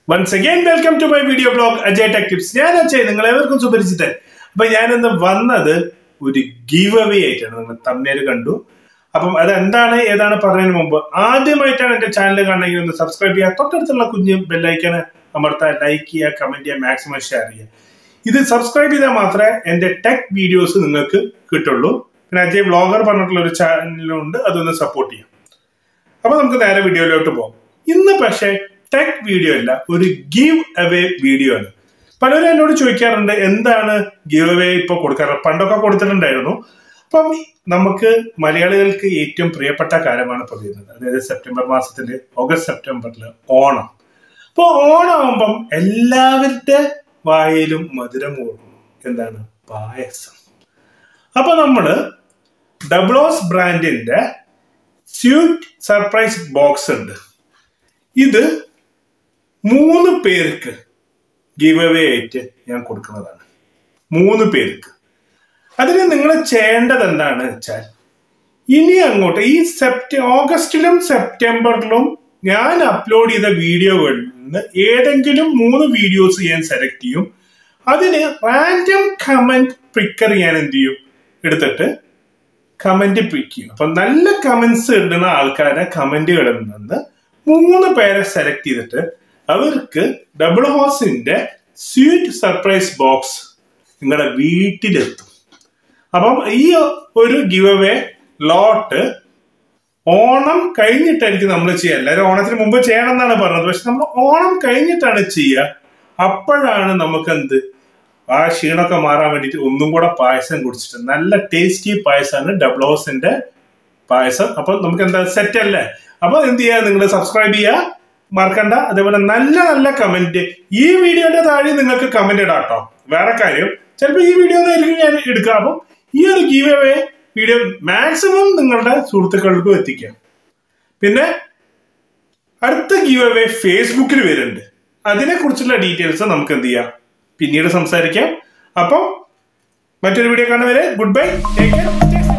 once again welcome to my video blog Ajay tech tips ഞാൻ അജയ് നിങ്ങൾ ഏവർക്കും സുപരിചിതൻ അപ്പൊ ഞാനിന്ന് വന്നത് ഒരു ഗീവ് അവേ ആയിട്ടാണ് നിങ്ങൾ തമ്മിൽ കണ്ടു അപ്പം അത് എന്താണ് ഏതാണ് പറഞ്ഞതിന് മുമ്പ് ആദ്യമായിട്ടാണ് എന്റെ ചാനൽ കാണണമെങ്കിൽ ഒന്ന് സബ്സ്ക്രൈബ് ചെയ്യുക തൊട്ടടുത്തുള്ള കുഞ്ഞ് ബെല്ലൈക്കന് അമർത്താൻ ലൈക്ക് ചെയ്യുക കമന്റ് ചെയ്യുക മാക്സിമം ഷെയർ ചെയ്യുക ഇത് സബ്സ്ക്രൈബ് ചെയ്താൽ മാത്രമേ എന്റെ ടെക് വീഡിയോസ് നിങ്ങൾക്ക് കിട്ടുള്ളൂ പിന്നെ അജയ് വ്ളോഗർ പറഞ്ഞിട്ടുള്ള ഒരു ചാനലുണ്ട് അതൊന്ന് സപ്പോർട്ട് ചെയ്യാം അപ്പൊ നമുക്ക് നേരെ വീഡിയോയിലോട്ട് പോകാം ഇന്ന് പക്ഷേ ടെക് വീഡിയോ അല്ല ഒരു ഗീവ് അവേ വീഡിയോ ആണ് പലരും എന്നോട് ചോദിക്കാറുണ്ട് എന്താണ് ഗീവ് അവേ ഇപ്പൊ കൊടുക്കാറ് പണ്ടൊക്കെ കൊടുത്തിട്ടുണ്ടായിരുന്നു അപ്പം നമുക്ക് മലയാളികൾക്ക് ഏറ്റവും പ്രിയപ്പെട്ട കാലമാണ് ഇപ്പൊ വരുന്നത് അതായത് സെപ്റ്റംബർ മാസത്തില് ഓഗസ്റ്റ് സെപ്റ്റംബറിൽ ഓണം അപ്പൊ ഓണമാകുമ്പം എല്ലാവരുടെ വായയിലും മധുരം കൂടും എന്താണ് പായസം അപ്പൊ നമ്മള് ഡബ്ലോസ് ബ്രാൻഡിന്റെ സ്വീറ്റ് സർപ്രൈസ് ബോക്സ് ഉണ്ട് ഇത് മൂന്ന് പേർക്ക് ഗിവ് അവേ ആയിട്ട് ഞാൻ കൊടുക്കുന്നതാണ് മൂന്ന് പേർക്ക് അതിന് നിങ്ങൾ ചെയ്യേണ്ടത് എന്താണെന്ന് വെച്ചാൽ ഇനി അങ്ങോട്ട് ഈ സെപ്റ്റ ഓഗസ്റ്റിലും സെപ്റ്റംബറിലും ഞാൻ അപ്ലോഡ് ചെയ്ത വീഡിയോകളിൽ നിന്ന് ഏതെങ്കിലും മൂന്ന് വീഡിയോസ് ഞാൻ സെലക്ട് ചെയ്യും അതിന് റാൻഡം കമന്റ് പിക്കർ ഞാൻ എന്ത് ചെയ്യും എടുത്തിട്ട് കമന്റ് പിക്ക് ചെയ്യും അപ്പൊ നല്ല കമന്റ്സ് ഇടുന്ന ആൾക്കാരെ കമന്റുകളിൽ നിന്ന് മൂന്ന് പേരെ സെലക്ട് ചെയ്തിട്ട് അവർക്ക് ഡബിൾ ഹോസിന്റെ സ്വീറ്റ് സർപ്രൈസ് ബോക്സ് നിങ്ങളുടെ വീട്ടിലെത്തും അപ്പം ഈ ഒരു ഗിവ് അവേ ലോട്ട് ഓണം കഴിഞ്ഞിട്ടായിരിക്കും നമ്മൾ ചെയ്യുക എല്ലാവരും ഓണത്തിന് മുമ്പ് ചെയ്യണം എന്നാണ് പറഞ്ഞത് പക്ഷെ നമ്മൾ ഓണം കഴിഞ്ഞിട്ടാണ് ചെയ്യുക അപ്പോഴാണ് നമുക്ക് എന്ത് ആ ക്ഷീണമൊക്കെ മാറാൻ വേണ്ടിയിട്ട് ഒന്നും കൂടെ പായസം കുടിച്ചിട്ട് നല്ല ടേസ്റ്റി പായസമാണ് ഡബിൾ ഹോസിന്റെ പായസം അപ്പൊ നമുക്ക് എന്താ സെറ്റ് അല്ലേ അപ്പൊ എന്ത് ചെയ്യുക നിങ്ങൾ സബ്സ്ക്രൈബ് ചെയ്യുക മറക്കണ്ട അതേപോലെ നല്ല നല്ല കമന്റ് ഈ വീഡിയോന്റെ താഴെ നിങ്ങൾക്ക് കമന്റ് ഇടാം കേട്ടോ വേറെ കാര്യം ചിലപ്പോൾ ഈ വീഡിയോ ആയിരിക്കും ഞാൻ എടുക്കുക അപ്പം ഈ ഒരു ഗീവ് അവേ വീഡിയോ മാക്സിമം നിങ്ങളുടെ സുഹൃത്തുക്കൾക്കും എത്തിക്കാം പിന്നെ അടുത്ത ഗീവ് അവേ ഫേസ്ബുക്കിൽ വരുന്നുണ്ട് അതിനെ കുറിച്ചുള്ള ഡീറ്റെയിൽസ് നമുക്ക് എന്ത് ചെയ്യാം പിന്നീട് സംസാരിക്കാം അപ്പം മറ്റൊരു വീഡിയോ കാണുന്നവരെ ഗുഡ് ബൈ ടേക്ക് കെയർ